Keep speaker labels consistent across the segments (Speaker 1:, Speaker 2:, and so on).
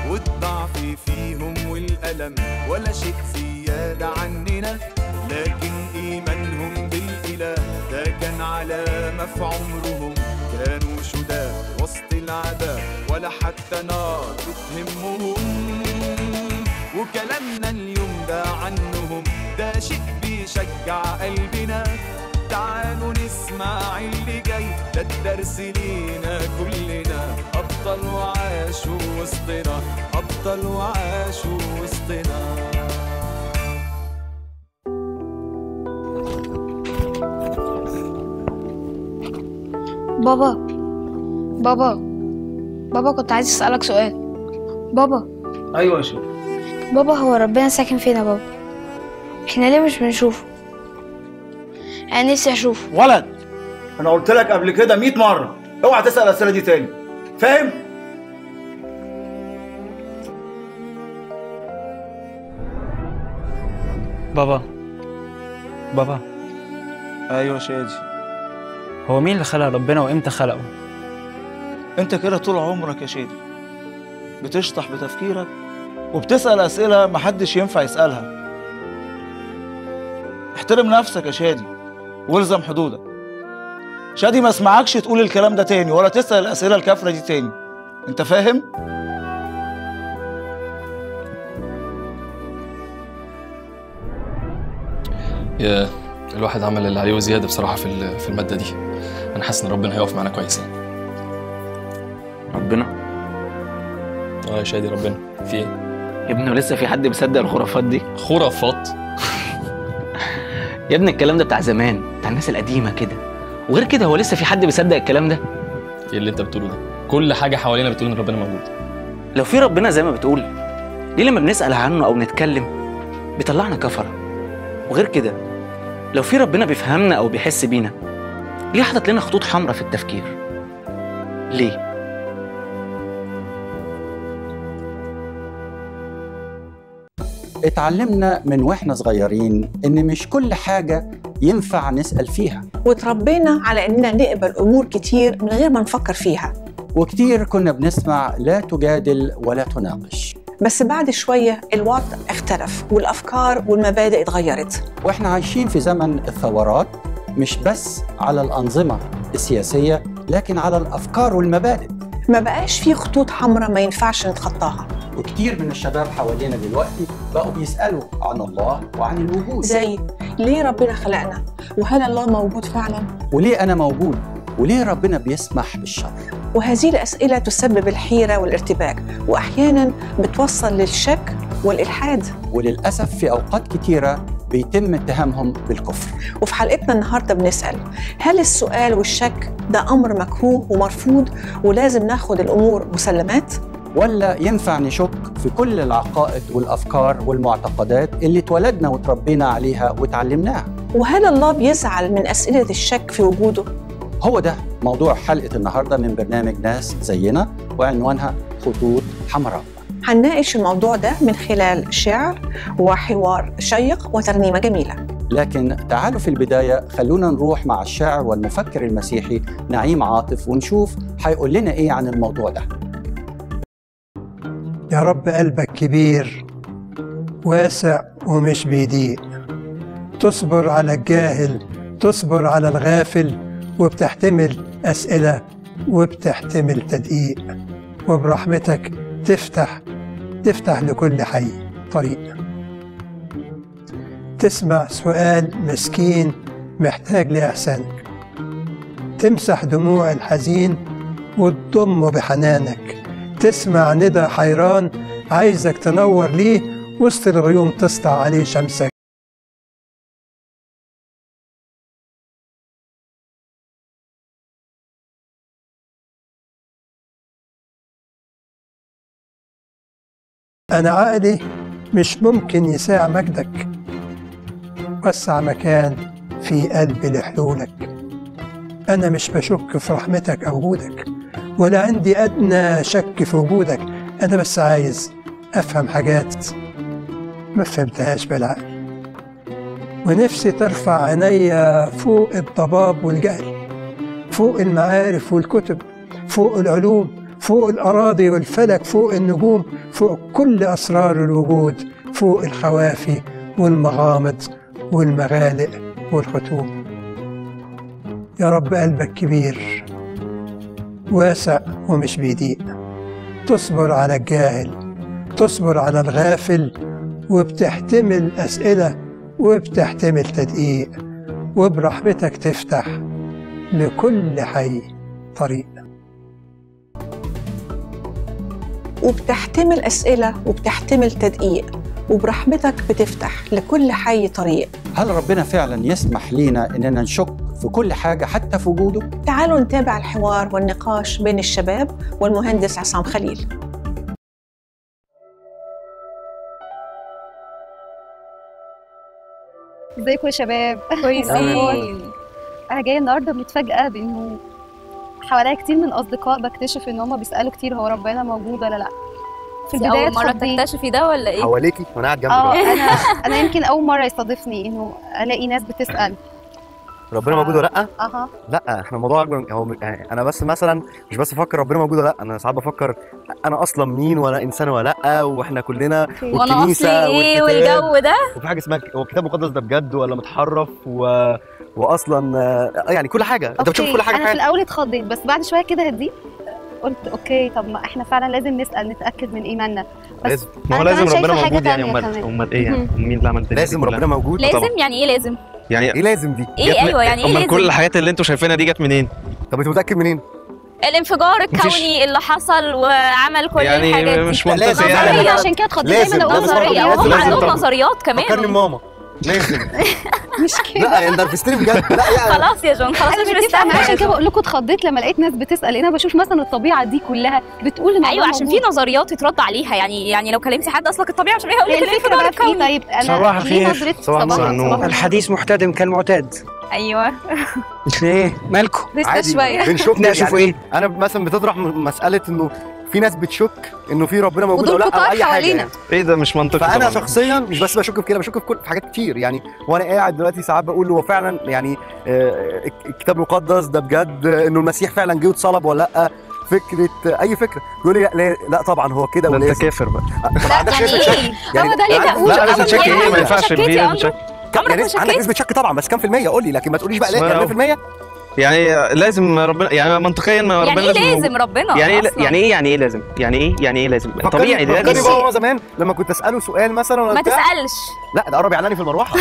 Speaker 1: والضعف فيهم والألم ولا شيء زيادة عننا لكن إيمانهم بالإله ده كان علامة في عمرهم كانوا شداد وسط العذاب ولا حتى نار بتهمهم وكلامنا اليوم ده عنهم ده شيء بيشجع قلبنا تعالوا نسمع اللي جاي ده الدرس لينا كلنا أبطال وعاشوا وسطنا أبطال وعاشوا وسطنا
Speaker 2: بابا بابا بابا كنت عايز اسالك سؤال بابا
Speaker 3: ايوه يا شيخ
Speaker 2: بابا هو ربنا ساكن فين يا بابا احنا ليه مش بنشوفه انا نفسي اشوفه
Speaker 3: ولد انا قلت لك قبل كده 100 مره اوعى تسال الاسئله دي تاني فاهم
Speaker 4: بابا بابا
Speaker 3: ايوه شادي
Speaker 4: هو مين اللي خلق ربنا وامتى خلقه
Speaker 3: انت كده طول عمرك يا شادي بتشطح بتفكيرك وبتسال اسئله محدش ينفع يسالها احترم نفسك يا شادي والزم حدودك شادي ما اسمعكش تقول الكلام ده تاني ولا تسال الاسئله الكافره دي تاني انت فاهم
Speaker 5: يا الواحد عمل اللي عليه وزياده بصراحه في ال- في الماده دي انا حاسس ان ربنا هيقف معانا كويس يعني
Speaker 6: ربنا
Speaker 5: اه يا شادي ربنا في ايه
Speaker 6: يا ابني ولسه في حد مصدق الخرافات دي
Speaker 5: خرافات
Speaker 6: يا ابني الكلام ده بتاع زمان بتاع الناس القديمه كده وغير كده هو لسه في حد بيصدق الكلام ده
Speaker 5: ايه اللي انت بتقوله ده كل حاجه حوالينا بتقول ان ربنا موجود
Speaker 6: لو في ربنا زي ما بتقول ليه لما بنسال عنه او نتكلم بيطلعنا كفره وغير كده لو في ربنا بيفهمنا او بيحس بينا ليه حاطط لنا خطوط حمراء في التفكير ليه
Speaker 7: اتعلمنا من واحنا صغيرين ان مش كل حاجه ينفع نسال فيها
Speaker 8: وتربينا على اننا نقبل امور كتير من غير ما نفكر فيها
Speaker 7: وكتير كنا بنسمع لا تجادل ولا تناقش
Speaker 8: بس بعد شويه الوضع اختلف والافكار والمبادئ اتغيرت
Speaker 7: واحنا عايشين في زمن الثورات مش بس على الانظمه السياسيه لكن على الافكار والمبادئ
Speaker 8: ما بقاش في خطوط حمراء ما ينفعش نتخطاها
Speaker 7: وكتير من الشباب حوالينا دلوقتي بقوا بيسالوا عن الله وعن الوجود
Speaker 8: زي ليه ربنا خلقنا وهل الله موجود فعلا
Speaker 7: وليه انا موجود وليه ربنا بيسمح بالشر
Speaker 8: وهذه الاسئله تسبب الحيره والارتباك واحيانا بتوصل للشك والالحاد
Speaker 7: وللاسف في اوقات كتيره بيتم اتهامهم بالكفر
Speaker 8: وفي حلقتنا النهارده بنسال هل السؤال والشك ده امر مكروه ومرفوض ولازم ناخد الامور مسلمات
Speaker 7: ولا ينفع نشك في كل العقائد والافكار والمعتقدات اللي اتولدنا وتربينا عليها وتعلمناها
Speaker 8: وهل الله بيزعل من اسئله الشك في وجوده
Speaker 7: هو ده موضوع حلقه النهارده من برنامج ناس زينا وعنوانها خطوط حمراء
Speaker 8: هنناقش الموضوع ده من خلال شعر وحوار شيق وترنيمه جميله
Speaker 7: لكن تعالوا في البدايه خلونا نروح مع الشاعر والمفكر المسيحي نعيم عاطف ونشوف هيقول لنا ايه عن الموضوع ده
Speaker 9: يا رب قلبك كبير واسع ومش بيضيق تصبر على الجاهل تصبر على الغافل وبتحتمل أسئلة وبتحتمل تدقيق وبرحمتك تفتح تفتح لكل حي طريق تسمع سؤال مسكين محتاج لإحسانك تمسح دموع الحزين وتضمه بحنانك تسمع ندى حيران عايزك تنور ليه وسط الغيوم تسطع عليه شمسك أنا عقلي مش ممكن يساع مجدك وسع مكان في قلبي لحلولك أنا مش بشك في رحمتك أو وجودك ولا عندي أدنى شك في وجودك أنا بس عايز أفهم حاجات ما فهمتهاش بالعقل ونفسي ترفع عينيا فوق الضباب والجهل فوق المعارف والكتب فوق العلوم فوق الأراضي والفلك فوق النجوم فوق كل أسرار الوجود فوق الخوافي والمغامض والمغالق والختوم يا رب قلبك كبير واسع ومش بيضيق تصبر على الجاهل تصبر على الغافل وبتحتمل أسئلة وبتحتمل تدقيق وبرحمتك تفتح لكل حي طريق
Speaker 8: وبتحتمل أسئلة وبتحتمل تدقيق وبرحمتك بتفتح لكل حي طريق
Speaker 7: هل ربنا فعلا يسمح لينا اننا نشك في كل حاجه حتى في وجوده
Speaker 8: تعالوا نتابع الحوار والنقاش بين الشباب والمهندس عصام خليل
Speaker 10: ازيكم يا شباب كويسين انا جايه النهارده متفاجئه بانه حواليا كتير من اصدقاء بكتشف ان هم بيسالوا كتير هو ربنا موجود ولا لا في
Speaker 11: دي
Speaker 10: البدايه
Speaker 11: أول مرة
Speaker 10: اتخضيت.
Speaker 11: تكتشفي ده ولا إيه؟
Speaker 12: حواليكي وانا قاعد جنبك
Speaker 10: اه
Speaker 12: أهو.
Speaker 10: انا انا يمكن اول مره يصادفني انه الاقي ناس بتسال
Speaker 12: ربنا موجود ولا لا؟
Speaker 10: اها
Speaker 12: لا احنا الموضوع اكبر من- هو يعني انا بس مثلا مش بس بفكر ربنا موجود ولا لا انا ساعات بفكر انا اصلا مين وانا انسان ولا لا واحنا كلنا
Speaker 11: وأنا
Speaker 12: والكنيسة
Speaker 11: أصلي إيه
Speaker 12: والكتاب.
Speaker 11: والجو ده؟
Speaker 12: وفي حاجه اسمها هو الكتاب المقدس ده بجد ولا متحرف و... واصلا آه، يعني كل حاجه انت بتشوف
Speaker 10: اوكي
Speaker 12: كل حاجه
Speaker 10: انا
Speaker 12: في
Speaker 10: في
Speaker 12: حياتك
Speaker 10: الاول اتخضيت بس بعد شويه كده هديت قلت اوكي طب ما احنا فعلا لازم نسال نتاكد من ايماننا بس
Speaker 12: لازم
Speaker 13: ما هو
Speaker 10: أنا
Speaker 13: لازم
Speaker 10: كمان
Speaker 13: ربنا
Speaker 10: شايفة حاجة
Speaker 13: موجود يعني
Speaker 10: تانية
Speaker 13: امال
Speaker 10: كمان.
Speaker 13: امال ايه يعني
Speaker 10: مهم.
Speaker 13: مين اللي عمل الدنيا
Speaker 12: لازم
Speaker 13: دي كلها؟
Speaker 12: ربنا موجود
Speaker 11: لازم يعني إيه لازم؟
Speaker 13: يعني
Speaker 12: ايه لازم دي
Speaker 11: إيه
Speaker 13: جت من-
Speaker 11: أيوه يعني إيه
Speaker 13: امال
Speaker 11: لازم؟
Speaker 13: كل الحاجات اللي انتوا شايفينها دي جت منين؟
Speaker 12: طب انت متاكد منين؟
Speaker 11: الانفجار
Speaker 13: مفيش-
Speaker 11: الكوني اللي حصل وعمل كل
Speaker 13: يعني
Speaker 11: الحاجات دي
Speaker 13: مش
Speaker 12: لا،
Speaker 13: منطقي
Speaker 12: لازم.
Speaker 13: يعني
Speaker 10: نظريه
Speaker 12: لا، لا.
Speaker 10: عشان كده اتخضيت
Speaker 12: لازم.
Speaker 10: دايما اقول
Speaker 12: لازم.
Speaker 10: نظريه
Speaker 11: نظرية وهم
Speaker 12: لازم.
Speaker 11: عندهم
Speaker 12: طب.
Speaker 11: نظريات
Speaker 12: فكرني
Speaker 11: كمان
Speaker 12: ماما لازم
Speaker 10: مش كده
Speaker 12: لا يعني انت نرفزتني بجد لا يعني
Speaker 11: خلاص يا جون خلاص
Speaker 10: انا
Speaker 11: مش
Speaker 10: متفقه معاك عشان
Speaker 11: مستاهل
Speaker 10: كده بقول لكم اتخضيت لما لقيت ناس بتسال انا بشوف مثلا الطبيعه دي كلها بتقول ان
Speaker 11: ايوه
Speaker 10: الله
Speaker 11: عشان في
Speaker 10: موجود.
Speaker 11: نظريات يترد عليها يعني يعني لو كلمتي حد اصلا الطبيعه مش هيقول
Speaker 10: هي
Speaker 11: لك
Speaker 10: الفكره
Speaker 11: الانفجار
Speaker 10: بقى في ايه
Speaker 11: الكوني
Speaker 10: طيب انا
Speaker 14: صباح
Speaker 10: ليه
Speaker 14: الخير.
Speaker 10: نظرة
Speaker 12: صباح النور.
Speaker 10: النور.
Speaker 14: الحديث محتدم كالمعتاد
Speaker 11: ايوه
Speaker 14: ايه مالكم
Speaker 10: لسه
Speaker 12: عادي
Speaker 10: شويه
Speaker 12: بنشك
Speaker 14: نشوف
Speaker 12: يعني
Speaker 14: ايه
Speaker 12: انا مثلا بتطرح م- مساله انه في ناس بتشك انه في ربنا موجود
Speaker 10: ودول
Speaker 12: ولا لا او
Speaker 10: كتار
Speaker 12: اي حاجه
Speaker 10: حوالينا.
Speaker 12: يعني.
Speaker 13: ايه ده مش منطقي
Speaker 12: فانا
Speaker 13: طبعاً.
Speaker 12: شخصيا مش بس بشك في كده بشك في كل في حاجات كتير يعني وانا قاعد دلوقتي ساعات بقول هو فعلا يعني آه، الكتاب المقدس ده بجد آه، انه المسيح فعلا جه واتصلب ولا لا فكره آه، اي فكره يقول لي لا, لا, لا طبعا هو كده
Speaker 13: ده انت
Speaker 12: ولازم
Speaker 13: كافر بقى
Speaker 12: طب عندك
Speaker 11: يعني
Speaker 12: نسبة شك؟
Speaker 11: ايه؟
Speaker 12: يعني
Speaker 10: هو ده اللي
Speaker 12: عندك-
Speaker 10: بقوله.
Speaker 13: لا
Speaker 10: أول
Speaker 13: لازم تشك
Speaker 10: مرة
Speaker 13: ايه ما
Speaker 10: أنت
Speaker 13: ينفعش
Speaker 11: شكيت
Speaker 13: الفيديو
Speaker 11: يا
Speaker 13: لازم تشك
Speaker 12: كم
Speaker 11: عمرك
Speaker 12: يعني
Speaker 11: ما
Speaker 12: عندك
Speaker 11: شكيت؟
Speaker 12: نسبه شك طبعا بس كام في الميه قول لي لكن ما تقوليش بقى
Speaker 13: اسمها-
Speaker 12: لا 100%
Speaker 13: يعني لازم ربنا يعني منطقيا ما
Speaker 11: يعني
Speaker 13: ربنا
Speaker 11: ايه
Speaker 13: لازم موجود.
Speaker 11: لازم ربنا
Speaker 13: يعني ايه
Speaker 11: أصلاً؟
Speaker 13: يعني ايه يعني ايه لازم يعني ايه يعني ايه لازم طبيعي ده
Speaker 12: فكرني
Speaker 13: لازم
Speaker 12: بابا زمان لما كنت اساله سؤال مثلا ولا
Speaker 11: ما
Speaker 12: بتاع،
Speaker 11: تسالش
Speaker 12: لا ده قرب يعلاني في المروحه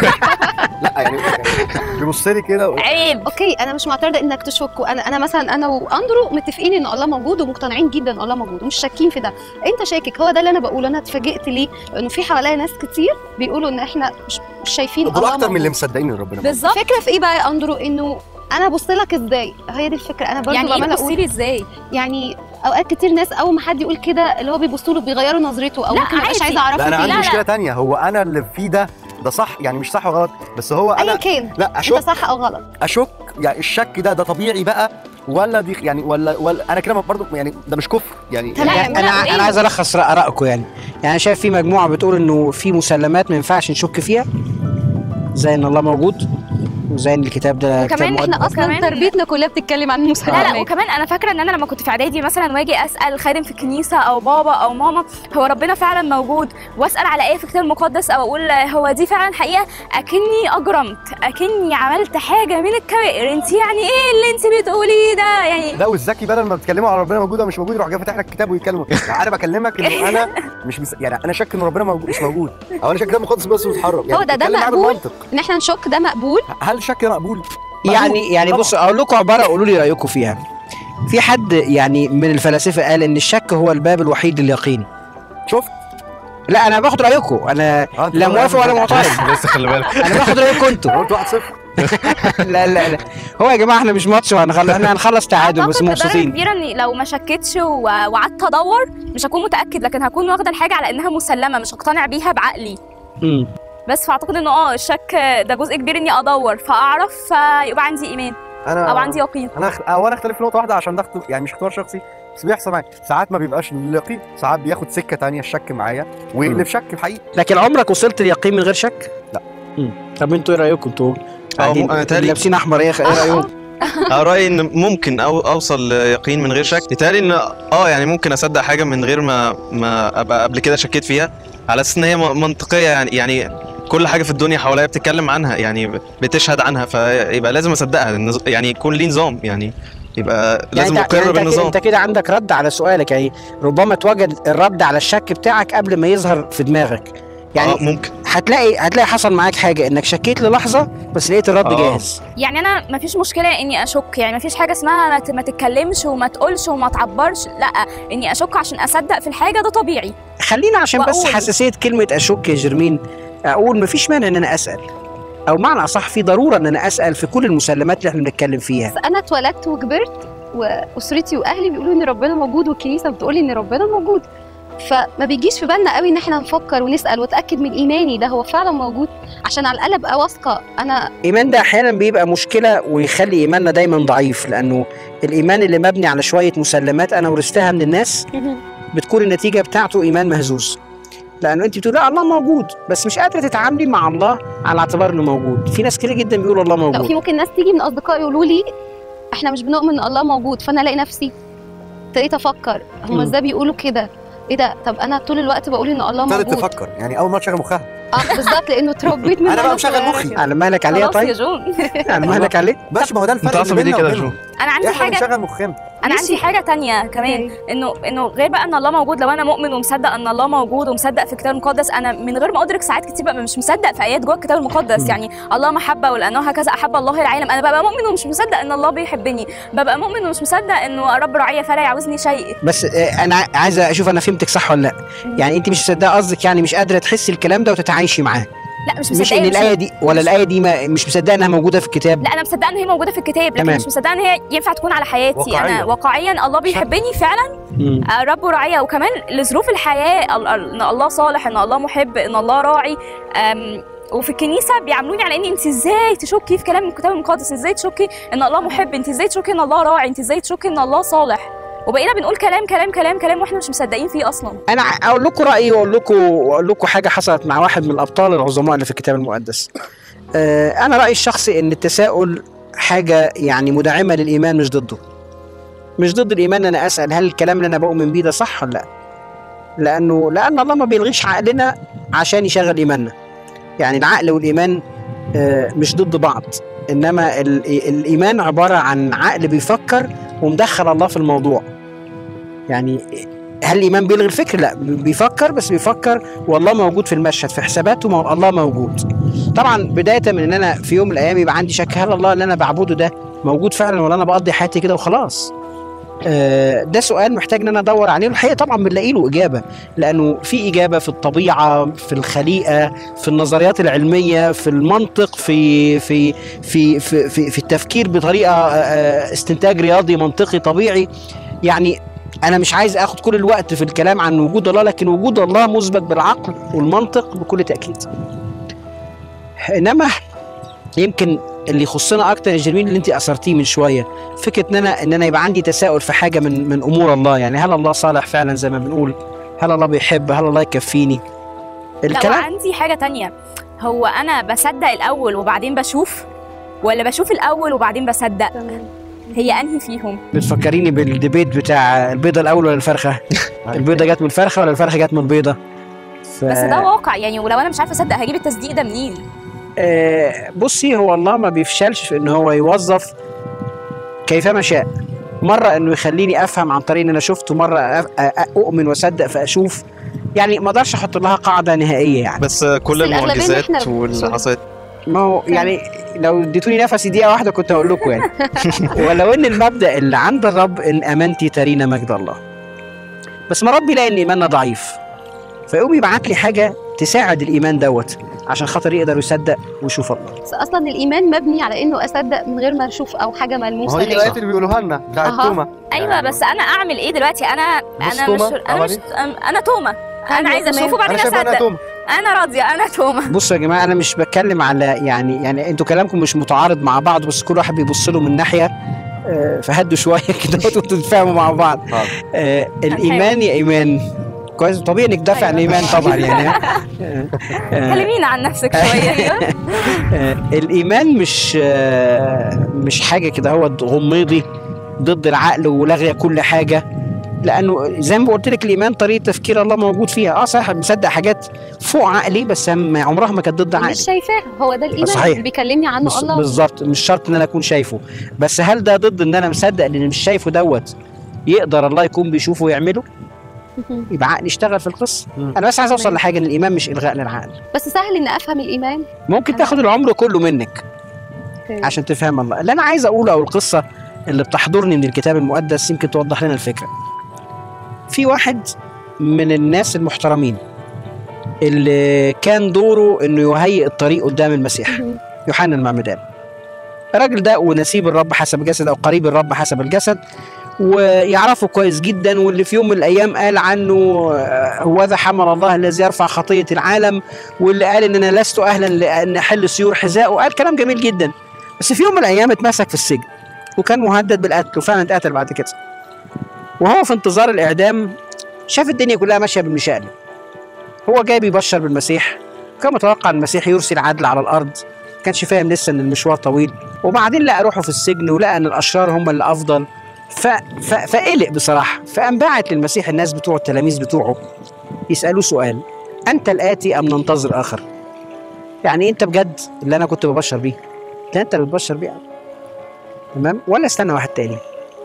Speaker 12: لا يعني بيبص لي كده
Speaker 11: عيب
Speaker 10: اوكي انا مش معترضه انك تشك وانا انا مثلا انا واندرو متفقين ان الله موجود ومقتنعين جدا ان الله موجود ومش شاكين في ده انت شاكك هو ده اللي انا بقوله انا اتفاجئت ليه لانه في حواليا ناس كتير بيقولوا ان احنا مش, مش شايفين
Speaker 12: دول
Speaker 10: الله
Speaker 12: اكتر من اللي
Speaker 10: موجود.
Speaker 12: مصدقين ان ربنا موجود.
Speaker 11: بالظبط
Speaker 10: الفكره في ايه بقى يا اندرو انه انا ابص لك ازاي هي دي الفكره انا برضه
Speaker 11: يعني ايه
Speaker 10: بعملها
Speaker 11: تبصي لي ازاي
Speaker 10: يعني اوقات كتير ناس اول ما حد يقول كده اللي هو بيبصوا له بيغيروا نظرته او
Speaker 11: لا،
Speaker 10: ممكن مبقاش
Speaker 11: عادي.
Speaker 10: عايزه اعرفه
Speaker 12: لا انا
Speaker 10: فيه.
Speaker 12: عندي
Speaker 11: لا،
Speaker 12: مشكله
Speaker 11: لا.
Speaker 12: تانية هو انا اللي فيه ده ده صح يعني مش صح ولا غلط بس هو
Speaker 10: ايا
Speaker 12: انا
Speaker 10: كان
Speaker 12: لا
Speaker 10: انت
Speaker 12: اشك
Speaker 10: صح او غلط
Speaker 12: اشك يعني الشك ده ده طبيعي بقى ولا دي يعني ولا ولا انا كده برضه يعني ده مش كفر يعني
Speaker 10: تمام.
Speaker 14: يعني
Speaker 11: لا،
Speaker 14: انا
Speaker 11: إيه؟
Speaker 14: انا عايز الخص ارائكم يعني يعني أنا شايف في مجموعه بتقول انه في مسلمات ما ينفعش نشك فيها زي ان الله موجود وزي ان الكتاب ده كتاب
Speaker 10: وكمان احنا
Speaker 14: مقدس.
Speaker 10: اصلا
Speaker 11: وكمان-
Speaker 10: تربيتنا كلها بتتكلم عن المسلمات
Speaker 11: لا لا وكمان انا فاكره ان انا لما كنت في اعدادي مثلا واجي اسال خادم في الكنيسه او بابا او ماما هو ربنا فعلا موجود واسال على ايه في الكتاب المقدس او اقول هو دي فعلا حقيقه اكني اجرمت اكني عملت حاجه من الكبائر انت يعني ايه اللي انت بتقوليه ده يعني
Speaker 12: لا والذكي بدل ما بتكلموا على ربنا موجود او مش موجود يروح جاي فاتح لك الكتاب ويتكلم يعني انا بكلمك انه انا مش مس... يعني انا شاك ان ربنا موجود مش موجود او انا شاك الكتاب المقدس بس بيتحرك يعني
Speaker 10: هو ده- ده
Speaker 12: بتكلم معاه
Speaker 10: مقبول؟
Speaker 12: بالمنطق.
Speaker 10: ان احنا نشك ده مقبول
Speaker 12: هل الشك ده مقبول؟
Speaker 14: يعني يعني
Speaker 12: طبعاً.
Speaker 14: بص اقول لكم عباره قولوا لي رايكم فيها في حد يعني من الفلاسفه قال ان الشك هو الباب الوحيد لليقين
Speaker 12: شفت
Speaker 14: لا انا باخد رايكم انا
Speaker 12: آه، أنت
Speaker 14: لا
Speaker 12: طبعاً
Speaker 14: موافق ولا معترض
Speaker 13: بس خلي بالك
Speaker 14: انا باخد رايكم انتوا
Speaker 12: انا قلت 1-0
Speaker 14: لا لا لا هو يا جماعه احنا مش ماتش وهنخلص احنا هنخلص تعادل بس
Speaker 11: أعتقد بدرجة
Speaker 14: مبسوطين
Speaker 11: كبيرة اني لو ما شكتش و- وقعدت ادور مش هكون متاكد لكن هكون واخده الحاجه على انها مسلمه مش هقتنع بيها بعقلي
Speaker 14: مم.
Speaker 11: بس فاعتقد انه اه الشك ده جزء كبير اني ادور فاعرف فيبقى عندي ايمان
Speaker 12: انا
Speaker 11: او عندي يقين
Speaker 12: انا أخ... او انا اختلف في نقطه واحده عشان ده اخت- يعني مش اختيار شخصي بس بيحصل معايا ساعات ما بيبقاش اليقين ساعات بياخد سكه تانية الشك معايا ويقلب شك الحقيقي
Speaker 14: لكن عمرك وصلت اليقين من غير شك؟
Speaker 12: لا.
Speaker 14: مم. طب انتوا ايه رايكم انتوا
Speaker 13: اه
Speaker 14: قاعدين
Speaker 13: انا تالي
Speaker 14: لابسين احمر ايه ايه رايكم؟
Speaker 13: أنا رايي ان ممكن أو اوصل ليقين من غير شك يتهيألي ان اه يعني ممكن اصدق حاجه من غير ما ما ابقى قبل كده شكيت فيها على اساس ان هي م- منطقيه يعني يعني كل حاجه في الدنيا حواليا بتتكلم عنها يعني بتشهد عنها فيبقى لازم اصدقها النظ- يعني يكون ليه نظام يعني يبقى لازم
Speaker 14: يعني انت,
Speaker 13: اقر
Speaker 14: يعني انت, كده,
Speaker 13: بالنظام
Speaker 14: انت كده عندك رد على سؤالك يعني ربما توجد الرد على الشك بتاعك قبل ما يظهر في دماغك يعني
Speaker 13: آه، ممكن
Speaker 14: هتلاقي هتلاقي حصل معاك حاجه انك شكيت للحظه بس لقيت الرد
Speaker 13: آه.
Speaker 14: جاهز
Speaker 11: يعني انا ما فيش مشكله اني اشك يعني ما فيش حاجه اسمها ما ت- ما تتكلمش وما تقولش وما تعبرش لا اني اشك عشان اصدق في الحاجه ده طبيعي
Speaker 14: خلينا عشان بس
Speaker 11: وأقول.
Speaker 14: حساسيه كلمه اشك يا جرمين اقول مفيش مانع ان انا اسال او معنى اصح في ضروره ان انا اسال في كل المسلمات اللي احنا بنتكلم فيها
Speaker 10: بس انا اتولدت وكبرت واسرتي واهلي بيقولوا ان ربنا موجود والكنيسه بتقولي ان ربنا موجود فما بيجيش في بالنا قوي ان احنا نفكر ونسال واتاكد من ايماني ده هو فعلا موجود عشان على الاقل ابقى واثقه انا
Speaker 14: الايمان ده احيانا بيبقى مشكله ويخلي ايماننا دايما ضعيف لانه الايمان اللي مبني على شويه مسلمات انا ورثتها من الناس بتكون النتيجه بتاعته ايمان مهزوز لانه انت بتقول لا الله موجود بس مش قادره تتعاملي مع الله على اعتبار انه موجود في ناس كتير جدا بيقولوا الله
Speaker 10: لا في
Speaker 14: موجود
Speaker 10: ممكن ناس تيجي من اصدقائي يقولوا لي احنا مش بنؤمن ان الله موجود فانا الاقي نفسي ابتديت افكر هم
Speaker 12: مم.
Speaker 10: ازاي بيقولوا كده ايه ده طب انا طول الوقت بقول ان الله
Speaker 12: ابتدت
Speaker 10: موجود
Speaker 12: تفكر يعني اول مره تشغل مخها
Speaker 10: اه بالظبط لانه اتربيت من
Speaker 12: انا بقى
Speaker 10: وأنا
Speaker 12: مشغل
Speaker 10: صغيرة
Speaker 12: مخي
Speaker 10: كده.
Speaker 14: على مالك عليها
Speaker 10: خلاص يا
Speaker 14: طيب
Speaker 10: جون
Speaker 14: على مالك عليه
Speaker 12: ماشي ما هو ده الفرق
Speaker 5: عصبي
Speaker 12: اللي
Speaker 5: ليه
Speaker 12: بيننا
Speaker 5: كده يا
Speaker 12: وبينهم.
Speaker 11: انا عندي
Speaker 12: احنا
Speaker 11: حاجه
Speaker 12: بنشغل مخنا
Speaker 11: انا عندي حاجه تانية كمان انه انه غير بقى ان الله موجود لو انا مؤمن ومصدق ان الله موجود ومصدق في الكتاب المقدس انا من غير ما ادرك ساعات كتير ببقى مش مصدق في ايات جوه الكتاب المقدس يعني الله محبه ولانه هكذا احب الله العالم انا ببقى مؤمن ومش مصدق ان الله بيحبني ببقى مؤمن ومش مصدق انه رب رعيه فلا يعوزني شيء
Speaker 14: بس آه، انا ع- عايزه اشوف انا فهمتك صح ولا لا يعني انت مش مصدقه قصدك يعني مش قادره تحسي الكلام ده وتتعايشي معاه
Speaker 11: لا مش
Speaker 14: مش
Speaker 11: مصدقه
Speaker 14: ان الايه دي ولا الايه دي ما مش مصدقه انها موجوده في الكتاب
Speaker 11: لا انا مصدقه ان هي موجوده في الكتاب لكن
Speaker 14: تمام.
Speaker 11: مش مصدقه ان هي ينفع تكون على حياتي
Speaker 14: واقعية.
Speaker 11: انا واقعيا الله بيحبني فعلا
Speaker 14: مم.
Speaker 11: آه، رب رعيه وكمان لظروف الحياه ال- ال- ان الله صالح ان الله محب ان الله راعي أم، وفي الكنيسه بيعاملوني على ان انت ازاي تشكي في كلام الكتاب المقدس ازاي تشكي ان الله محب انت ازاي تشكي ان الله راعي انت ازاي تشكي ان الله صالح وبقينا بنقول كلام كلام كلام كلام واحنا مش مصدقين فيه اصلا
Speaker 14: انا ع- اقول لكم رايي واقول لكم واقول لكم حاجه حصلت مع واحد من الابطال العظماء اللي في الكتاب المقدس آه، انا رايي الشخصي ان التساؤل حاجه يعني مدعمه للايمان مش ضده مش ضد الايمان ان انا اسال هل الكلام اللي انا بؤمن بيه ده صح ولا لا لانه لان الله ما بيلغيش عقلنا عشان يشغل ايماننا يعني العقل والايمان آه، مش ضد بعض انما ال- الايمان عباره عن عقل بيفكر ومدخل الله في الموضوع يعني هل الايمان بيلغي الفكر لا بيفكر بس بيفكر والله موجود في المشهد في حساباته مو الله موجود طبعا بدايه من ان انا في يوم من الايام يبقى عندي شك هل الله اللي انا بعبده ده موجود فعلا ولا انا بقضي حياتي كده وخلاص آه، ده سؤال محتاج ان انا ادور عليه والحقيقه طبعا بنلاقي له اجابه لانه في اجابه في الطبيعه في الخليقه في النظريات العلميه في المنطق في في في في في, في التفكير بطريقه آه، استنتاج رياضي منطقي طبيعي يعني انا مش عايز اخد كل الوقت في الكلام عن وجود الله لكن وجود الله مثبت بالعقل والمنطق بكل تاكيد انما يمكن اللي يخصنا اكتر يا جميل اللي انت اثرتيه من شويه فكره ان انا ان انا يبقى عندي تساؤل في حاجه من من امور الله يعني هل الله صالح فعلا زي ما بنقول هل الله بيحب هل الله يكفيني
Speaker 11: لا
Speaker 14: الكلام
Speaker 11: وعندي حاجه تانية هو انا بصدق الاول وبعدين بشوف ولا بشوف الاول وبعدين بصدق هي انهي فيهم
Speaker 14: بتفكريني بالديبيت بتاع البيضه الاول ولا الفرخه البيضه جت من الفرخه ولا الفرخه جت من البيضه ف...
Speaker 11: بس ده واقع يعني ولو انا مش عارفه اصدق هجيب التصديق ده منين
Speaker 14: آه، بصي هو الله ما بيفشلش في ان هو يوظف كيفما شاء مره انه يخليني افهم عن طريق ان انا شفته مره أف- أ- اؤمن واصدق فاشوف يعني ما اقدرش احط لها قاعده نهائيه يعني
Speaker 13: بس كل
Speaker 14: الأغلبية إن
Speaker 13: المعجزات
Speaker 14: إحنا
Speaker 13: واللي
Speaker 14: بنشوف.
Speaker 13: حصلت
Speaker 14: ما هو يعني لو اديتوني نفسي دقيقه واحده كنت هقول لكم يعني ولو ان المبدا اللي عند الرب ان امنتي ترين مجد الله بس ما ربي يلاقي ان ايماننا ضعيف فيقوم يبعت لي حاجه تساعد الايمان دوت عشان خاطر يقدر يصدق ويشوف الله
Speaker 10: بس اصلا الايمان مبني على انه اصدق من غير ما اشوف او حاجه ملموسه
Speaker 12: ما هي دي
Speaker 10: ليا.
Speaker 12: الايات اللي بيقولوها لنا بتاعت
Speaker 10: أها.
Speaker 12: توما
Speaker 11: ايوه بس انا اعمل ايه دلوقتي انا
Speaker 12: بص
Speaker 11: انا
Speaker 12: توما،
Speaker 11: مش انا مش
Speaker 12: عملي.
Speaker 11: انا توما انا عايزه
Speaker 10: تمام.
Speaker 11: اشوفه وبعدين
Speaker 12: أنا شايف إنها
Speaker 11: اصدق
Speaker 12: توما.
Speaker 11: انا راضيه انا توما
Speaker 14: بصوا يا جماعه انا مش بتكلم على يعني يعني انتوا كلامكم مش متعارض مع بعض بس كل واحد بيبص له من ناحيه آه، فهدوا شويه كده وانتوا تتفاهموا مع بعض آه، الايمان يا ايمان كويس طبيعي انك دافع عن الايمان طبعا يعني آه، آه،
Speaker 11: كلمينا عن نفسك شويه
Speaker 14: آه، الايمان مش آه، مش حاجه كده هو غميضي ضد العقل ولغي كل حاجه لانه زي ما قلت لك الايمان طريقه تفكير الله موجود فيها اه صح مصدق حاجات فوق عقلي بس ما- عمرها ما كانت ضد عقلي
Speaker 10: مش شايفاها هو ده الايمان
Speaker 14: صحيح.
Speaker 10: اللي بيكلمني عنه
Speaker 14: بس-
Speaker 10: الله
Speaker 14: بالظبط مش شرط ان انا اكون شايفه بس هل ده ضد ان انا مصدق ان اللي مش شايفه دوت يقدر الله يكون بيشوفه ويعمله يبقى عقلي اشتغل في القصه انا بس عايز اوصل لحاجه ان الايمان مش الغاء للعقل
Speaker 10: بس سهل ان افهم الايمان
Speaker 14: ممكن تاخد العمر كله منك
Speaker 10: أوكي.
Speaker 14: عشان تفهم الله اللي انا عايز اقوله او القصه اللي بتحضرني من الكتاب المقدس يمكن توضح لنا الفكره في واحد من الناس المحترمين اللي كان دوره انه يهيئ الطريق قدام المسيح يوحنا المعمدان الراجل ده ونسيب الرب حسب الجسد او قريب الرب حسب الجسد ويعرفه كويس جدا واللي في يوم من الايام قال عنه آه، هو ذا حمل الله الذي يرفع خطيه العالم واللي قال ان انا لست اهلا لان احل سيور حذائه قال كلام جميل جدا بس في يوم من الايام اتمسك في السجن وكان مهدد بالقتل وفعلا اتقتل بعد كده وهو في انتظار الاعدام شاف الدنيا كلها ماشيه بالمشقلب هو جاي بيبشر بالمسيح كان متوقع ان المسيح يرسل عدل على الارض كانش فاهم لسه ان المشوار طويل وبعدين لقى روحه في السجن ولقى ان الاشرار هم اللي افضل ف... ف... فقلق بصراحه فقام باعت للمسيح الناس بتوعه التلاميذ بتوعه يسالوه سؤال انت الاتي ام ننتظر اخر يعني انت بجد اللي انا كنت ببشر بيه ده انت اللي بتبشر بيه تمام ولا استنى واحد تاني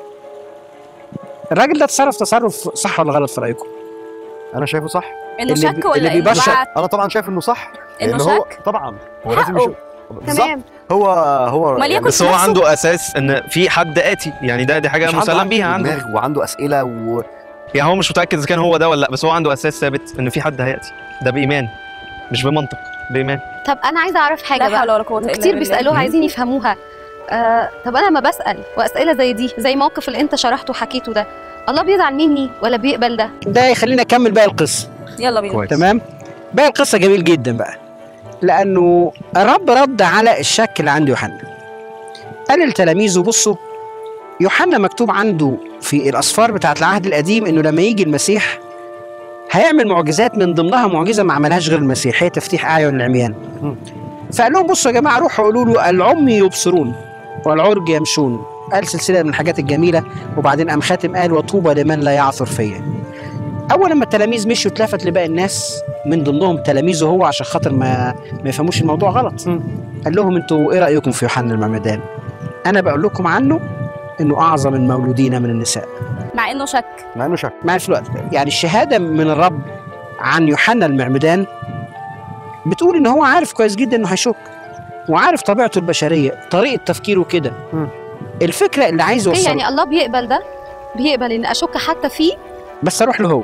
Speaker 14: الراجل ده تصرف تصرف صح ولا غلط في رايكم
Speaker 12: انا شايفه صح
Speaker 11: انه
Speaker 14: اللي
Speaker 11: شك
Speaker 14: بي-
Speaker 11: ولا
Speaker 14: اللي
Speaker 11: إيه؟
Speaker 14: بيبشر-
Speaker 11: بعت-
Speaker 12: انا طبعا شايف انه صح
Speaker 11: إنه
Speaker 12: لأن هو
Speaker 11: شك؟
Speaker 12: طبعا هو لازم
Speaker 11: حقه.
Speaker 12: يشوف بالظبط
Speaker 11: تمام.
Speaker 12: هو هو
Speaker 11: أمال ليه
Speaker 12: يعني
Speaker 11: كنت
Speaker 13: بس هو
Speaker 11: نفسه-
Speaker 13: عنده اساس ان في حد اتي يعني ده دي حاجه
Speaker 12: مش عنده
Speaker 13: مسلم
Speaker 12: عقل
Speaker 13: بيها عنده
Speaker 12: ودماغ وعنده اسئله و
Speaker 13: يعني هو مش متاكد اذا كان هو ده ولا لا بس هو عنده اساس ثابت ان في حد هياتي ده بايمان مش بمنطق بايمان
Speaker 10: طب انا عايزه اعرف حاجه
Speaker 11: لا
Speaker 10: بقى
Speaker 11: حول ولا قوة إلا
Speaker 10: كتير
Speaker 11: بالله.
Speaker 10: بيسالوها عايزين يفهموها آه طب انا لما بسال واسئله زي دي زي موقف اللي انت شرحته وحكيته ده الله بيزعل مني ولا بيقبل ده
Speaker 14: ده يخلينا نكمل باقي القصه
Speaker 11: يلا بينا
Speaker 14: تمام باقي القصه جميل جدا بقى لانه الرب رد على الشك اللي عند يوحنا قال لتلاميذه بصوا يوحنا مكتوب عنده في الاسفار بتاعت العهد القديم انه لما يجي المسيح هيعمل معجزات من ضمنها معجزه ما عملهاش غير المسيح هي تفتيح اعين العميان فقال لهم بصوا يا جماعه روحوا قولوا له العمي يبصرون والعرج يمشون قال سلسله من الحاجات الجميله وبعدين قام خاتم قال وطوبى لمن لا يعثر فيا اول لما التلاميذ مشوا اتلفت لباقي الناس من ضمنهم تلاميذه هو عشان خاطر ما ما يفهموش الموضوع غلط قال لهم انتوا ايه رايكم في يوحنا المعمدان انا بقول لكم عنه انه اعظم المولودين من النساء
Speaker 11: مع انه شك
Speaker 12: مع انه شك
Speaker 14: مع في الوقت يعني الشهاده من الرب عن يوحنا المعمدان بتقول ان هو عارف كويس جدا انه هيشك وعارف طبيعته البشريه طريقه تفكيره كده الفكره اللي عايز
Speaker 10: اوكي
Speaker 14: اوصلها
Speaker 10: يعني الله بيقبل ده بيقبل ان اشك حتى فيه
Speaker 14: بس اروح له هو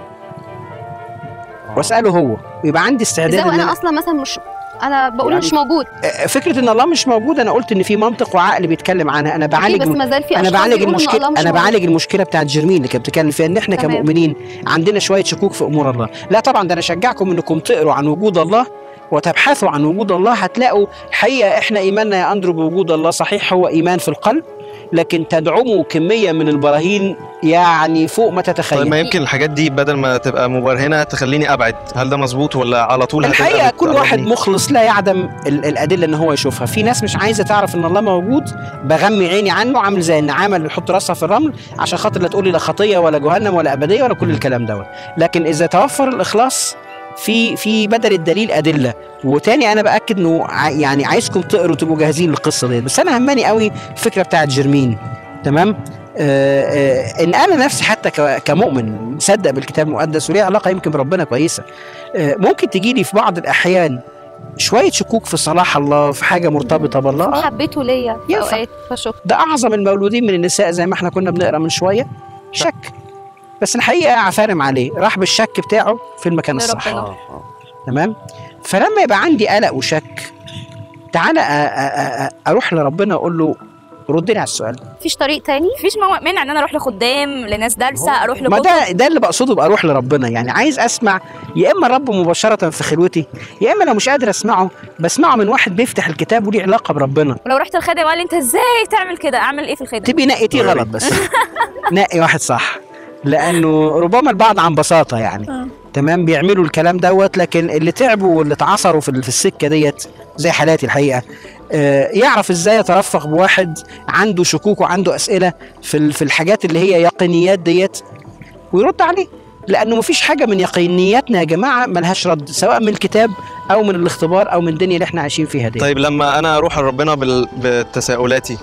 Speaker 14: واساله هو ويبقى عندي استعداد
Speaker 10: ازاي
Speaker 14: ان
Speaker 10: وانا
Speaker 14: أنا
Speaker 10: اصلا مثلا مش انا بقول
Speaker 14: يعني-
Speaker 10: مش موجود
Speaker 14: فكره ان الله مش موجود انا قلت ان في منطق وعقل بيتكلم عنها انا بعالج
Speaker 10: بس ما زال في
Speaker 14: انا
Speaker 10: أشخاص
Speaker 14: بعالج
Speaker 10: بيقولوا إن
Speaker 14: المشكله
Speaker 10: الله مش
Speaker 14: انا
Speaker 10: موجود.
Speaker 14: بعالج المشكله بتاعت جيرمين اللي كانت بتتكلم فيها ان احنا
Speaker 10: تمام.
Speaker 14: كمؤمنين عندنا شويه شكوك في امور الله لا طبعا ده انا اشجعكم انكم تقروا عن وجود الله وتبحثوا عن وجود الله هتلاقوا الحقيقه احنا ايماننا يا اندرو بوجود الله صحيح هو ايمان في القلب لكن تدعمه كميه من البراهين يعني فوق ما تتخيل
Speaker 13: طيب ما يمكن الحاجات دي بدل ما تبقى مبرهنه تخليني ابعد هل ده مظبوط ولا على طول هتبقى
Speaker 14: الحقيقه كل
Speaker 13: بتقربني؟
Speaker 14: واحد مخلص لا يعدم ال- الادله ان هو يشوفها في ناس مش عايزه تعرف ان الله موجود بغمي عيني عنه عامل زي النعامه اللي بيحط راسها في الرمل عشان خاطر لا تقول لي لا خطيه ولا جهنم ولا ابديه ولا كل الكلام دوت لكن اذا توفر الاخلاص في في بدل الدليل ادله وتاني انا باكد انه ع- يعني عايزكم تقروا تبقوا جاهزين للقصه دي بس انا هماني قوي الفكره بتاعت جيرمين تمام آه آه ان انا نفسي حتى ك- كمؤمن مصدق بالكتاب المقدس وليه علاقه يمكن بربنا كويسه آه ممكن تجي لي في بعض الاحيان شويه شكوك في صلاح الله في حاجه مرتبطه بالله آه،
Speaker 10: حبيته ليا في
Speaker 14: ينفع.
Speaker 10: اوقات فشك
Speaker 14: ده اعظم المولودين من النساء زي ما احنا كنا بنقرا من شويه شك بس الحقيقه عفارم عليه راح بالشك بتاعه في المكان الصح
Speaker 11: لربنا.
Speaker 14: تمام فلما يبقى عندي قلق وشك تعالى أ- أ- أ- اروح لربنا اقول له ردني على السؤال ده
Speaker 10: مفيش طريق تاني
Speaker 11: مفيش مو- مانع ان انا اروح لخدام لناس دارسه اروح
Speaker 14: ما
Speaker 11: لكتب
Speaker 14: ده ده اللي بقصده بقى اروح لربنا يعني عايز اسمع يا اما الرب مباشره في خلوتي يا اما لو مش قادر اسمعه بسمعه من واحد بيفتح الكتاب وليه علاقه بربنا
Speaker 11: ولو رحت الخادم وقال لي انت ازاي تعمل كده اعمل ايه في الخادم
Speaker 14: تبقي نقيتيه غلط بس نقي واحد صح لانه ربما البعض عن بساطه يعني تمام بيعملوا الكلام دوت لكن اللي تعبوا واللي اتعصروا في في السكه ديت زي حالاتي الحقيقه آه، يعرف ازاي يترفق بواحد عنده شكوك وعنده اسئله في ال- في الحاجات اللي هي يقينيات ديت ويرد عليه لانه مفيش حاجه من يقينياتنا يا جماعه ملهاش رد سواء من الكتاب او من الاختبار او من الدنيا اللي احنا عايشين فيها دي
Speaker 13: طيب لما انا اروح لربنا بال- بتساؤلاتي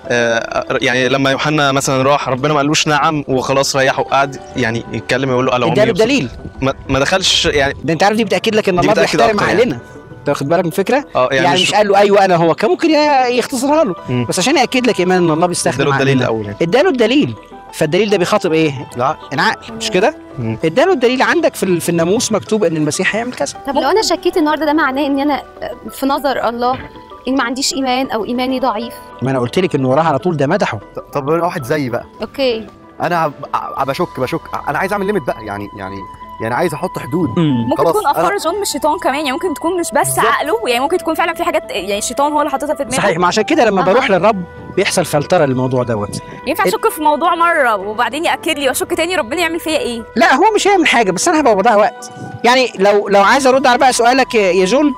Speaker 13: آه، يعني لما يوحنا مثلا راح ربنا ما قالوش نعم وخلاص ريحه وقعد يعني يتكلم يقول له
Speaker 14: اداله الدليل
Speaker 13: ما, ما دخلش يعني
Speaker 14: ده انت عارف دي بتاكد لك ان
Speaker 13: دي
Speaker 14: الله
Speaker 13: بتأكد
Speaker 14: بيحترم
Speaker 13: أكتر يعني.
Speaker 14: عقلنا انت واخد بالك من الفكره
Speaker 13: اه
Speaker 14: يعني,
Speaker 13: يعني
Speaker 14: مش
Speaker 13: مش-
Speaker 14: قال له ايوه انا هو كان ممكن ي- يختصرها له
Speaker 13: مم.
Speaker 14: بس عشان ياكد لك ايمان ان الله بيستخدم
Speaker 13: اداله الدليل
Speaker 14: عقلنا.
Speaker 13: الاول يعني.
Speaker 14: اداله الدليل فالدليل ده بيخاطب ايه؟ العقل مش كده؟
Speaker 13: مم.
Speaker 14: اداله الدليل عندك في ال- في الناموس مكتوب ان المسيح هيعمل كذا
Speaker 10: طب لو انا شكيت النهارده ده معناه ان انا في نظر الله ان ما عنديش ايمان او ايماني ضعيف
Speaker 14: ما انا قلت لك ان وراها على طول ده مدحه
Speaker 12: طب واحد زيي بقى
Speaker 10: اوكي
Speaker 12: انا ب- ع- بشك بشك انا عايز اعمل ليميت بقى يعني يعني يعني عايز احط حدود
Speaker 11: ممكن
Speaker 12: خلاص،
Speaker 11: تكون افكار
Speaker 12: أنا-
Speaker 11: جون مش شيطان كمان يعني ممكن تكون مش بس عقله يعني ممكن تكون فعلا في حاجات يعني الشيطان هو اللي حاططها في دماغه
Speaker 14: صحيح ما عشان كده لما بروح للرب بيحصل فلتره للموضوع دوت
Speaker 11: ينفع اشك في موضوع مره وبعدين ياكد لي واشك تاني ربنا يعمل فيا ايه
Speaker 14: لا هو مش هيعمل حاجه بس انا هبقى بضيع وقت يعني لو لو عايز ارد على بقى سؤالك يا يا جون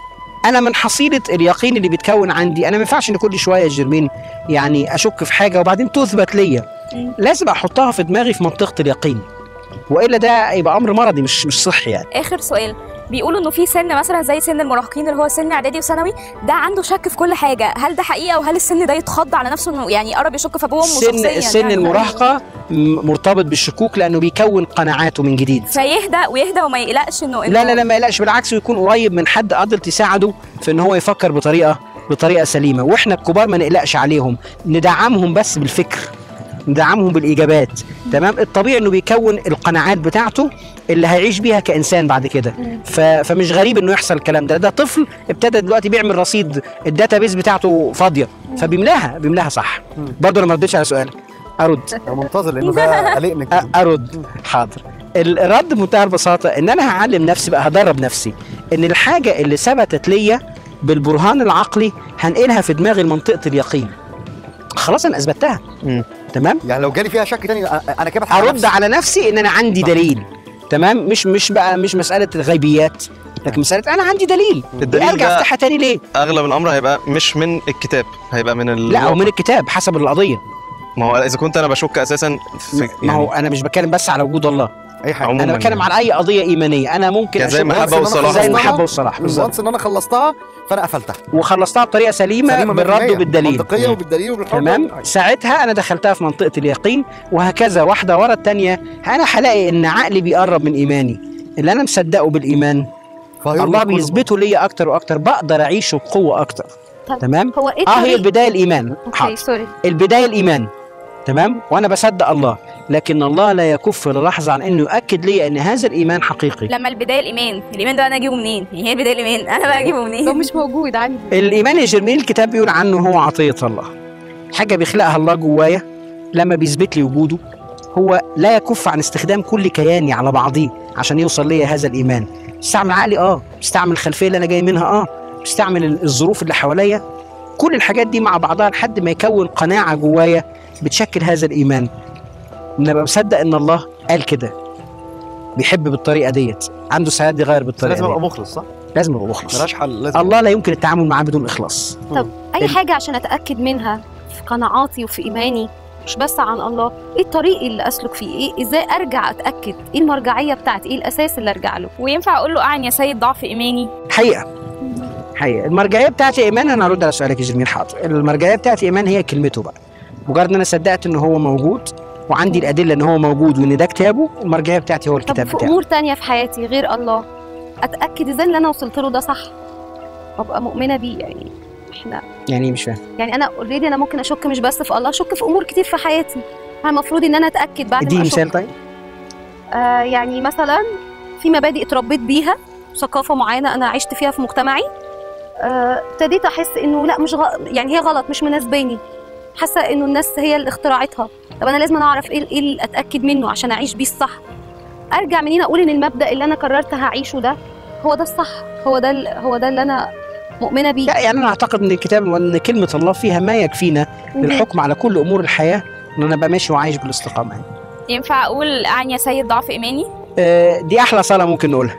Speaker 14: انا من حصيله اليقين اللي بيتكون عندي انا ما ينفعش ان كل شويه يا جرمين يعني اشك في حاجه وبعدين تثبت ليا لازم احطها في دماغي في منطقه اليقين والا ده يبقى امر مرضي مش مش صحي يعني
Speaker 11: اخر سؤال بيقولوا انه في سن مثلا زي سن المراهقين اللي هو سن اعدادي وثانوي ده عنده شك في كل حاجه هل ده حقيقه وهل السن ده يتخض على نفسه انه يعني قرب يشك في ابوه وامه
Speaker 14: السن
Speaker 11: شخصيا
Speaker 14: السن
Speaker 11: يعني
Speaker 14: المراهقه م- مرتبط بالشكوك لانه بيكون قناعاته من جديد
Speaker 11: فيهدى ويهدى وما يقلقش انه
Speaker 14: لا لا لا ما يقلقش بالعكس ويكون قريب من حد قادر تساعده في ان هو يفكر بطريقه بطريقه سليمه واحنا الكبار ما نقلقش عليهم ندعمهم بس بالفكر ندعمهم بالاجابات تمام الطبيعي انه بيكون القناعات بتاعته اللي هيعيش بيها كانسان بعد كده ف... فمش غريب انه يحصل الكلام ده ده طفل ابتدى دلوقتي بيعمل رصيد الداتابيز بتاعته فاضيه فبيملاها بيملاها صح برضه انا ما ردتش على سؤالك ارد
Speaker 12: انا منتظر لانه ده قلقني
Speaker 14: أ- ارد حاضر ال- الرد بمنتهى البساطه ان انا هعلم نفسي بقى هدرب نفسي ان الحاجه اللي ثبتت ليا بالبرهان العقلي هنقلها في دماغي لمنطقه اليقين خلاص انا اثبتها تمام
Speaker 12: يعني لو جالي فيها شك تاني أ- انا كده
Speaker 14: ارد على نفسي ان انا عندي دليل تمام مش مش بقى مش مساله غيبيات لكن مساله انا عندي دليل
Speaker 13: الدليل
Speaker 14: ارجع
Speaker 13: ده
Speaker 14: افتحها تاني ليه
Speaker 13: اغلب الامر هيبقى مش من الكتاب هيبقى من ال...
Speaker 14: لا او من الكتاب حسب القضيه
Speaker 13: ما هو اذا كنت انا بشك اساسا في
Speaker 14: ما هو انا مش بتكلم بس على وجود الله
Speaker 12: اي حاجه
Speaker 14: انا بتكلم على اي قضيه ايمانيه انا ممكن
Speaker 13: يعني زي
Speaker 14: أشك-
Speaker 13: المحبة والصلاح.
Speaker 14: زي المحبه والصلاح بالظبط
Speaker 12: بالظبط ان انا خلصتها فانا قفلتها
Speaker 14: وخلصتها بطريقه سليمه,
Speaker 12: سليمة
Speaker 14: بالرد
Speaker 12: 100%.
Speaker 14: وبالدليل
Speaker 12: منطقيه وبالدليل وبالحب
Speaker 14: تمام ساعتها انا دخلتها في منطقه اليقين وهكذا واحده ورا الثانيه انا هلاقي ان عقلي بيقرب من ايماني اللي انا مصدقه بالايمان
Speaker 12: فهيربط
Speaker 14: الله
Speaker 12: كله
Speaker 14: بيثبته ليا اكتر واكتر بقدر اعيشه بقوه اكتر
Speaker 10: طب
Speaker 14: تمام
Speaker 10: هو ايه
Speaker 14: اه هي
Speaker 10: الطريق؟
Speaker 14: البدايه الايمان
Speaker 10: اوكي
Speaker 14: حاضر
Speaker 10: سوري
Speaker 14: البدايه الايمان تمام وانا بصدق الله لكن الله لا يكف للحظه عن انه يؤكد لي ان هذا الايمان حقيقي
Speaker 11: لما البدايه الايمان الايمان ده انا اجيبه منين يعني هي البدايه الايمان انا بقى اجيبه منين
Speaker 10: هو مش موجود عندي
Speaker 14: الايمان يا جرمين الكتاب بيقول عنه هو عطيه الله حاجه بيخلقها الله جوايا لما بيثبت لي وجوده هو لا يكف عن استخدام كل كياني على بعضيه عشان يوصل لي هذا الايمان بستعمل عقلي اه بستعمل الخلفيه اللي انا جاي منها اه بستعمل ال- الظروف اللي حواليا كل الحاجات دي مع بعضها لحد ما يكون قناعه جوايا بتشكل هذا الايمان ان ابقى مصدق ان الله قال كده بيحب بالطريقه ديت عنده سعاده يغير بالطريقه
Speaker 12: لازم ابقى
Speaker 14: دي
Speaker 12: مخلص صح؟
Speaker 14: لازم ابقى مخلص
Speaker 12: ملهاش حل لازم
Speaker 14: الله لا يمكن التعامل معاه بدون اخلاص
Speaker 10: طب اي
Speaker 14: ال-
Speaker 10: حاجه عشان اتاكد منها في قناعاتي وفي ايماني مش بس عن الله ايه الطريق اللي اسلك فيه ايه ازاي ارجع اتاكد ايه المرجعيه بتاعتي ايه الاساس اللي ارجع له
Speaker 11: وينفع اقول له اعن يا سيد ضعف ايماني
Speaker 14: حقيقه حقيقه المرجعيه بتاعتي ايمان انا هرد على سؤالك يا جميل حاضر المرجعيه بتاعتي ايمان هي كلمته بقى مجرد ان انا صدقت ان هو موجود وعندي الادله ان هو موجود وان ده كتابه المرجعيه بتاعتي هو
Speaker 10: طب
Speaker 14: الكتاب
Speaker 10: في
Speaker 14: بتاعه
Speaker 10: امور تانية في حياتي غير الله اتاكد ازاي اللي انا وصلت له ده صح وابقى مؤمنه بيه يعني احنا
Speaker 14: يعني إيه مش فاهم
Speaker 10: يعني انا اوريدي انا ممكن اشك مش بس في الله اشك في امور كتير في حياتي انا المفروض ان انا اتاكد بعد
Speaker 14: اديني
Speaker 10: ما أشك.
Speaker 14: مثال طيب
Speaker 10: آه يعني مثلا في مبادئ اتربيت بيها ثقافه معينه انا عشت فيها في مجتمعي آه، ابتديت احس انه لا مش غ... يعني هي غلط مش مناسباني حاسه انه الناس هي اللي اخترعتها طب انا لازم اعرف ايه ايه اللي اتاكد منه عشان اعيش بيه الصح ارجع منين اقول ان المبدا اللي انا قررت هعيشه ده هو ده الصح هو ده ال- هو ده اللي انا مؤمنه بيه
Speaker 14: لا يعني انا اعتقد ان الكتاب وان كلمه الله فيها ما يكفينا
Speaker 10: مهم.
Speaker 14: للحكم على كل امور الحياه ان انا ابقى ماشي وعايش بالاستقامه يعني.
Speaker 11: ينفع اقول اعن يا سيد ضعف ايماني
Speaker 14: آه، دي احلى صلاه ممكن نقولها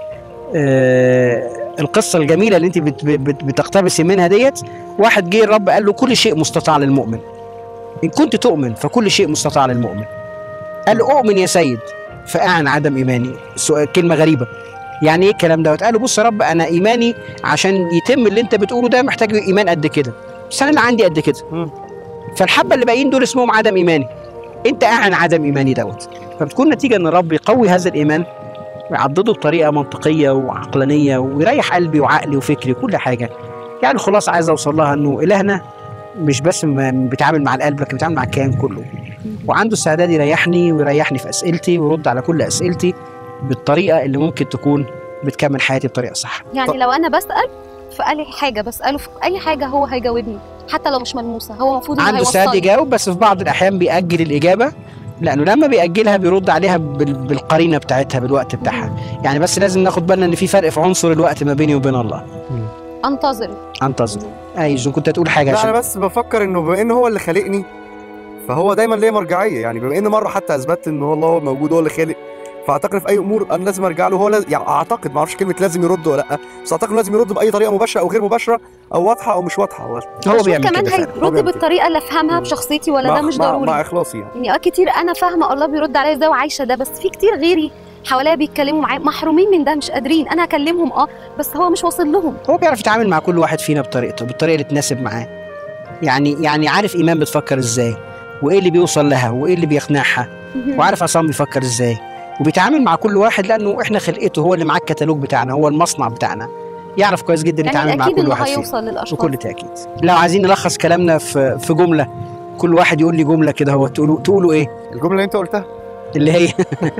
Speaker 14: آه، القصه الجميله اللي انت بت بت بتقتبسي منها ديت واحد جه الرب قال له كل شيء مستطاع للمؤمن ان كنت تؤمن فكل شيء مستطاع للمؤمن قال له اؤمن يا سيد فاعن عدم ايماني سؤال كلمه غريبه يعني ايه الكلام دوت قال له بص يا رب انا ايماني عشان يتم اللي انت بتقوله ده محتاج ايمان قد كده بس انا اللي عندي قد كده فالحبه اللي باقيين دول اسمهم عدم ايماني انت اعن عدم ايماني دوت فبتكون نتيجه ان الرب يقوي هذا الايمان ويعضده بطريقه منطقيه وعقلانيه ويريح قلبي وعقلي وفكري وكل حاجه يعني خلاص عايز اوصل لها انه الهنا مش بس م- بيتعامل مع القلب لكن بيتعامل مع الكيان كله وعنده استعداد يريحني ويريحني في اسئلتي ويرد على كل اسئلتي بالطريقه اللي ممكن تكون بتكمل حياتي بطريقه صح
Speaker 10: يعني لو انا بسال في اي حاجه بساله في اي حاجه هو هيجاوبني حتى لو مش ملموسه هو المفروض انه
Speaker 14: عنده استعداد
Speaker 10: هيوصلني.
Speaker 14: يجاوب بس في بعض الاحيان بيأجل الاجابه لانه لما بيأجلها بيرد عليها بال- بالقرينه بتاعتها بالوقت بتاعها يعني بس لازم ناخد بالنا ان في فرق في عنصر الوقت ما بيني وبين الله
Speaker 10: انتظر
Speaker 14: انتظر ايوه كنت هتقول حاجه
Speaker 12: لا
Speaker 14: عشان
Speaker 12: انا بس بفكر انه بما ان هو اللي خالقني فهو دايما ليه مرجعيه يعني بما ان مره حتى اثبتت ان هو الله هو موجود هو اللي خالق فاعتقد في اي امور انا لازم ارجع له هو لازم يعني اعتقد ما اعرفش كلمه لازم يرد ولا لا بس اعتقد إنه لازم يرد باي طريقه مباشره او غير مباشره او واضحه او مش واضحه هو
Speaker 10: بشوف كمان هيرد بالطريقه اللي افهمها بشخصيتي ولا ده مش
Speaker 12: مع,
Speaker 10: ضروري
Speaker 12: مع اخلاصي يعني
Speaker 10: يعني اوقات كتير انا فاهمه الله بيرد عليا ازاي وعايشه ده بس في كتير غيري حواليا بيتكلموا معايا محرومين من ده مش قادرين انا هكلمهم اه بس هو مش واصل لهم
Speaker 14: هو بيعرف يتعامل مع كل واحد فينا بطريقته بالطريقه اللي تناسب معاه يعني يعني عارف ايمان بتفكر ازاي وايه اللي بيوصل لها وايه اللي بيقنعها وعارف عصام بيفكر ازاي وبيتعامل مع كل واحد لانه احنا خلقته هو اللي معاه الكتالوج بتاعنا هو المصنع بتاعنا يعرف كويس جدا
Speaker 10: يعني
Speaker 14: يتعامل مع
Speaker 10: اكيد
Speaker 14: كل
Speaker 10: انه
Speaker 14: واحد
Speaker 10: هيوصل
Speaker 14: فينا
Speaker 10: للاشخاص
Speaker 14: بكل تاكيد لو عايزين نلخص كلامنا في في جمله كل واحد يقول لي جمله كده هو تقولوا تقولوا ايه
Speaker 12: الجمله اللي انت قلتها
Speaker 14: اللي هي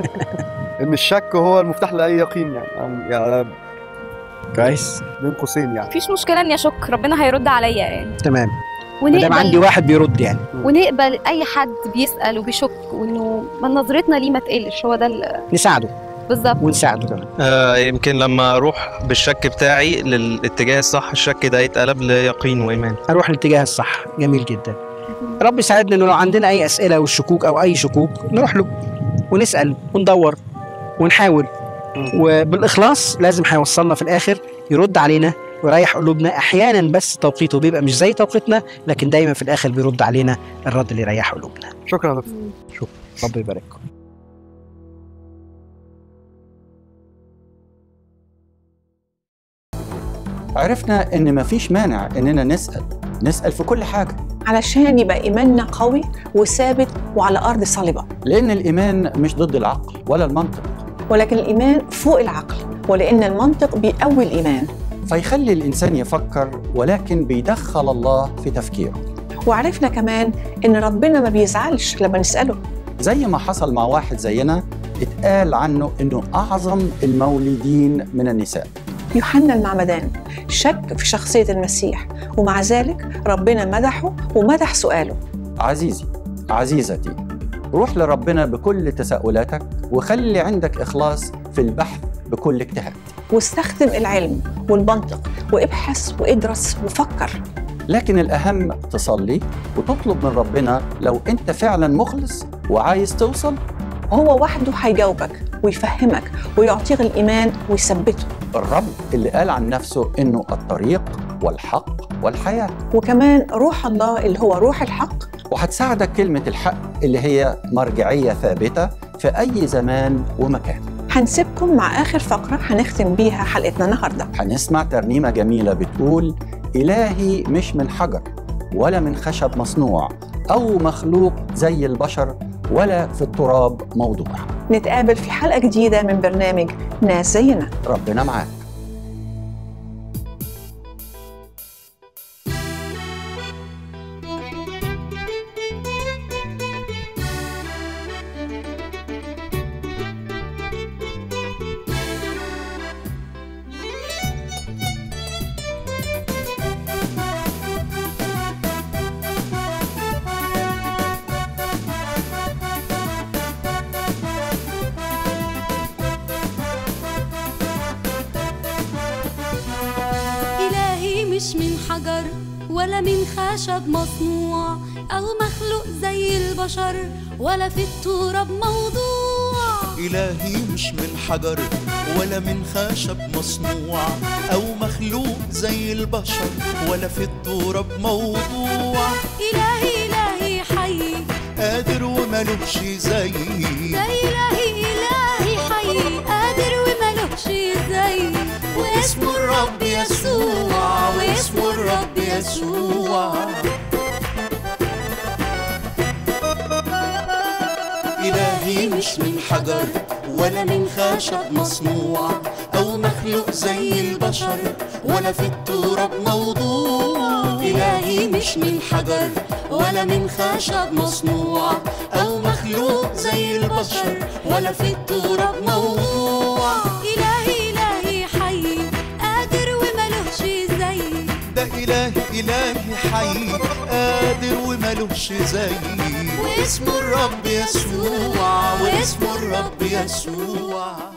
Speaker 12: ان الشك هو المفتاح لاي يقين يعني أو- يعني
Speaker 14: كويس
Speaker 12: بين قوسين يعني
Speaker 11: مفيش مشكله اني اشك ربنا هيرد عليا يعني
Speaker 14: تمام ما دام
Speaker 10: ونقبل
Speaker 14: عندي واحد بيرد يعني
Speaker 10: ونقبل اي حد بيسال وبيشك وانه ما نظرتنا ليه ما تقلش هو ده ال-
Speaker 14: نساعده
Speaker 10: بالظبط
Speaker 14: ونساعده كمان
Speaker 13: آه يمكن لما اروح بالشك بتاعي للاتجاه الصح الشك ده يتقلب ليقين وايمان
Speaker 14: اروح الاتجاه الصح جميل جدا رب يساعدنا انه لو عندنا اي اسئله والشكوك او اي شكوك نروح له ونسال وندور ونحاول وبالاخلاص لازم هيوصلنا في الاخر يرد علينا ويريح قلوبنا احيانا بس توقيته بيبقى مش زي توقيتنا لكن دايما في الاخر بيرد علينا الرد اللي يريح قلوبنا
Speaker 12: شكرا يا دكتور
Speaker 14: شكرا رب يبارككم
Speaker 7: عرفنا ان مفيش مانع اننا نسال نسال في كل حاجه
Speaker 8: علشان يبقى إيماننا قوي وثابت وعلى أرض صلبة
Speaker 7: لان الايمان مش ضد العقل ولا المنطق
Speaker 8: ولكن الإيمان فوق العقل ولأن المنطق بيقوي الإيمان
Speaker 7: فيخلي الانسان يفكر ولكن بيدخل الله في تفكيره
Speaker 8: وعرفنا كمان إن ربنا ما بيزعلش لما نسأله
Speaker 7: زي ما حصل مع واحد زينا اتقال عنه انه اعظم المولدين من النساء
Speaker 8: يوحنا المعمدان شك في شخصية المسيح ومع ذلك ربنا مدحه ومدح سؤاله
Speaker 7: عزيزي عزيزتي روح لربنا بكل تساؤلاتك وخلي عندك اخلاص في البحث بكل اجتهاد
Speaker 8: واستخدم العلم والمنطق وابحث وادرس وفكر
Speaker 7: لكن الاهم تصلي وتطلب من ربنا لو انت فعلا مخلص وعايز توصل
Speaker 8: هو وحده هيجاوبك ويفهمك ويعطيك الإيمان ويثبته
Speaker 7: الرب اللي قال عن نفسه انه الطريق والحق والحياه
Speaker 8: وكمان روح الله اللي هو روح الحق
Speaker 7: وهتساعدك كلمه الحق اللي هي مرجعيه ثابته في اي زمان ومكان
Speaker 8: هنسيبكم مع آخر فقرة هنختم بيها حلقتنا النهاردة
Speaker 7: هنسمع ترنيمه جميله بتقول الهي مش من حجر ولا من خشب مصنوع او مخلوق زي البشر ولا في التراب موضوع
Speaker 8: نتقابل في حلقة جديدة من برنامج ناس زينا
Speaker 7: ربنا معاك
Speaker 15: إلهي مش من حجر ولا من خشب مصنوع أو مخلوق زي البشر ولا في التراب موضوع
Speaker 1: إلهي مش من حجر ولا من خشب مصنوع أو مخلوق زي البشر ولا في التراب موضوع
Speaker 15: إلهي إلهي حي
Speaker 1: قادر وملوش زي
Speaker 15: ده إلهي إلهي حي قادر وملوش زي
Speaker 1: واسمه الرب يسوع واسمه الرب يسوع إلهي مش من حجر ولا من خشب مصنوع أو مخلوق زي البشر ولا في التراب موضوع إلهي مش من حجر ولا من خشب مصنوع أو مخلوق زي البشر ولا في التراب موضوع
Speaker 15: إلهي إلهي حي قادر وملوش زي
Speaker 1: ده إلهي إلهي حي قادر وملوش زي واسمه الرب يسوع واسمه الرب يسوع